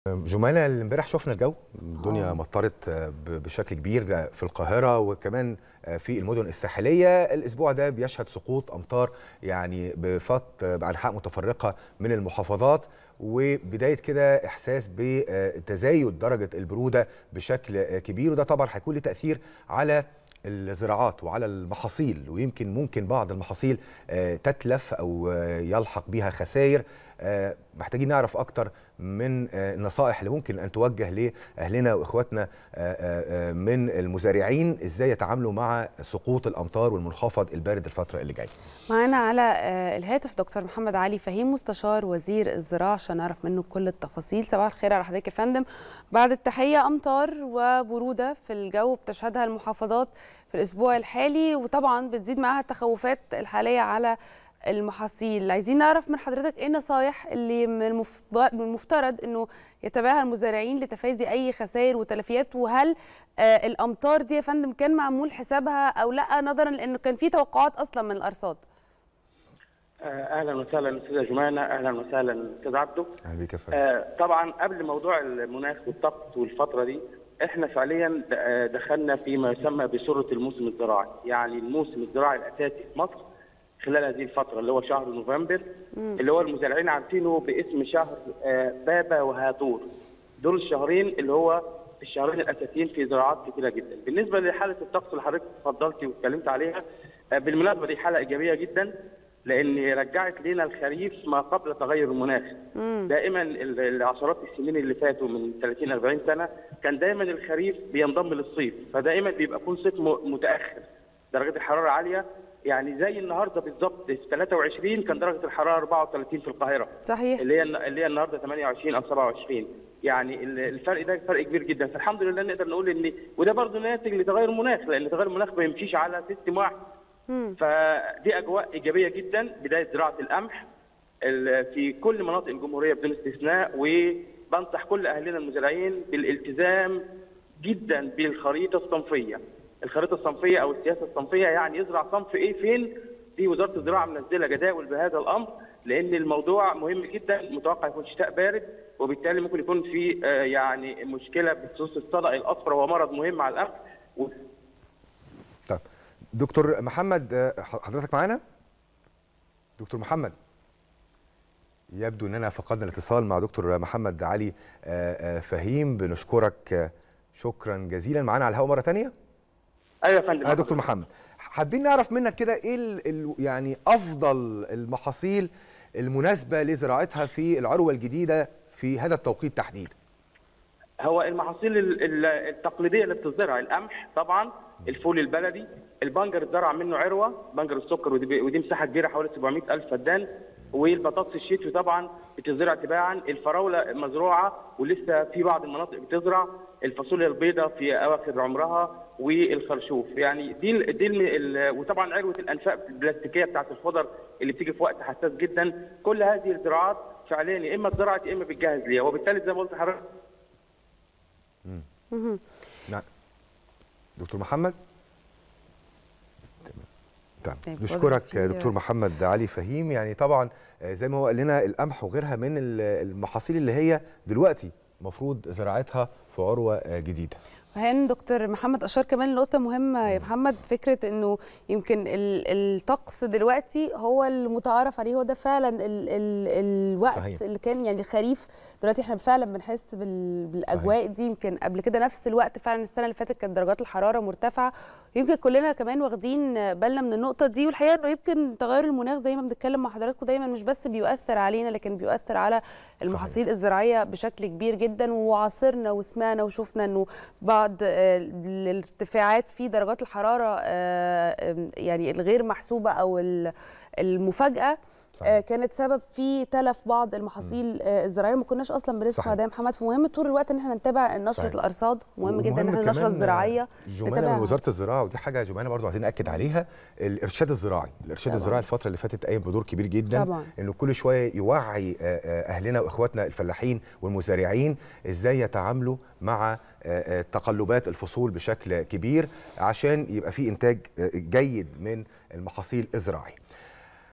جمانة امبارح شفنا الجو الدنيا آه. مطرت ب- بشكل كبير في القاهرة وكمان في المدن الساحلية الأسبوع ده بيشهد سقوط أمطار يعني بفط بأنحاء متفرقة من المحافظات وبداية كده إحساس بتزايد درجة البرودة بشكل كبير وده طبعا هيكون له تأثير على الزراعات وعلى المحاصيل ويمكن ممكن بعض المحاصيل آه، تتلف او آه، يلحق بها خسائر آه، محتاجين نعرف اكتر من آه، النصائح اللي ممكن ان توجه لاهلنا واخواتنا آه، آه، آه، من المزارعين ازاي يتعاملوا مع سقوط الامطار والمنخفض البارد الفتره اللي جايه معانا على آه، الهاتف دكتور محمد علي فهيم مستشار وزير الزراعه عشان نعرف منه كل التفاصيل صباح الخير على حضرتك يا فندم بعد التحيه امطار وبروده في الجو بتشهدها المحافظات في الاسبوع الحالي وطبعا بتزيد معاها التخوفات الحاليه على المحاصيل عايزين نعرف من حضرتك ايه النصايح اللي من المفض- من المفترض انه يتبعها المزارعين لتفادي اي خسائر وتلفيات وهل آه الامطار دي يا فندم كان معمول حسابها او لا نظرا لانه كان في توقعات اصلا من الارصاد اهلا وسهلا استاذه جمانه اهلا وسهلا استاذ عبده اهلا بيك يا فندم آه، طبعا قبل موضوع المناخ والطقس والفتره دي احنا فعليا د- آه، دخلنا فيما يسمى بسره الموسم الزراعي يعني الموسم الزراعي الاساسي في مصر خلال هذه الفتره اللي هو شهر نوفمبر اللي هو المزارعين عارفينه باسم شهر آه، بابا وهاتور دول الشهرين اللي هو الشهرين الاساسيين في زراعات كثيره جدا بالنسبه لحاله الطقس اللي حضرتك اتفضلتي واتكلمت عليها آه، بالمناسبه دي حاله ايجابيه جدا لان رجعت لنا الخريف ما قبل تغير المناخ دائما ال- العشرات السنين اللي فاتوا من 30 40 سنه كان دايما الخريف بينضم للصيف فدائما بيبقى يكون صيف م- متاخر درجه الحراره عاليه يعني زي النهارده بالظبط في 23 كان درجه الحراره 34 في القاهره صحيح اللي هي اللي هي النهارده 28 او 27 يعني ال- الفرق ده فرق كبير جدا فالحمد لله نقدر نقول ان وده برضه ناتج لتغير المناخ لان تغير المناخ ما يمشيش على سيستم واحد مم. فدي اجواء ايجابيه جدا بدايه زراعه القمح ال- في كل مناطق الجمهوريه بدون استثناء وبنصح كل اهلنا المزارعين بالالتزام جدا بالخريطه الصنفيه الخريطه الصنفيه او السياسه الصنفيه يعني يزرع صنف ايه فين دي وزاره الزراعه منزله جداول بهذا الامر لان الموضوع مهم جدا متوقع يكون شتاء بارد وبالتالي ممكن يكون في آه، يعني مشكله بخصوص الصدأ الاصفر وهو مرض مهم على القمح و- طيب دكتور محمد آه، حضرتك معانا دكتور محمد يبدو اننا فقدنا الاتصال مع دكتور محمد علي آه، آه، فهيم بنشكرك آه، شكرا جزيلا معانا على الهواء مره ثانيه ايوه يا فندم اه دكتور محمد حابين نعرف منك كده ايه ال ال يعني افضل المحاصيل المناسبه لزراعتها في العروه الجديده في هذا التوقيت تحديدا هو المحاصيل ال- ال- التقليديه اللي بتزرع القمح طبعا الفول البلدي البنجر اتزرع منه عروه بنجر السكر ودي, ودي مساحه كبيره حوالي 700 الف فدان والبطاطس الشتوي طبعا بتزرع تباعا الفراوله مزروعه ولسه في بعض المناطق بتزرع الفاصوليا البيضاء في اواخر عمرها والخرشوف يعني دي ال دي ال ال وطبعا عروه الانفاق البلاستيكيه بتاعت الخضر اللي بتيجي في وقت حساس جدا كل هذه الزراعات فعليا يا اما اتزرعت يا اما بتجهز ليها وبالتالي زي ما قلت لحضرتك نعم دكتور محمد تمام طيب، طيب واضح نشكرك في- دكتور محمد علي فهيم يعني طبعا آه، زي ما هو قال لنا القمح وغيرها من ال- المحاصيل اللي هي دلوقتي المفروض زراعتها في عروه آه، جديده وهان دكتور محمد اشار كمان لنقطه مهمه يا محمد فكره انه يمكن ال- الطقس دلوقتي هو المتعارف عليه هو ده فعلا ال ال الوقت صحيح. اللي كان يعني الخريف دلوقتي احنا فعلا بنحس بال بالاجواء دي يمكن قبل كده نفس الوقت فعلا السنه اللي فاتت كانت درجات الحراره مرتفعه يمكن كلنا كمان واخدين بالنا من النقطه دي والحقيقه انه يمكن تغير المناخ زي ما بنتكلم مع حضراتكم دايما مش بس بيؤثر علينا لكن بيؤثر على المحاصيل الزراعيه بشكل كبير جدا وعاصرنا وسمعنا وشفنا انه بعض آه، الارتفاعات في درجات الحراره آه، آم، يعني الغير محسوبه او ال- المفاجاه صحيح. آه، كانت سبب في تلف بعض المحاصيل آه، الزراعيه ما كناش اصلا بنسمع صحيح. ده يا محمد فمهم طول الوقت ان احنا نتابع نشره صحيح. الارصاد مهم جدا ان ومهم احنا النشره كمان الزراعيه جمانه نتابعها. من وزاره الزراعه ودي حاجه جمانه برضو عايزين ناكد عليها الارشاد الزراعي الارشاد طبعاً. الزراعي الفتره اللي فاتت قايم بدور كبير جدا طبعاً. انه كل شويه يوعي آه، آه، اهلنا واخواتنا الفلاحين والمزارعين ازاي يتعاملوا مع آه، آه، تقلبات الفصول بشكل كبير عشان يبقى في انتاج آه، جيد من المحاصيل الزراعيه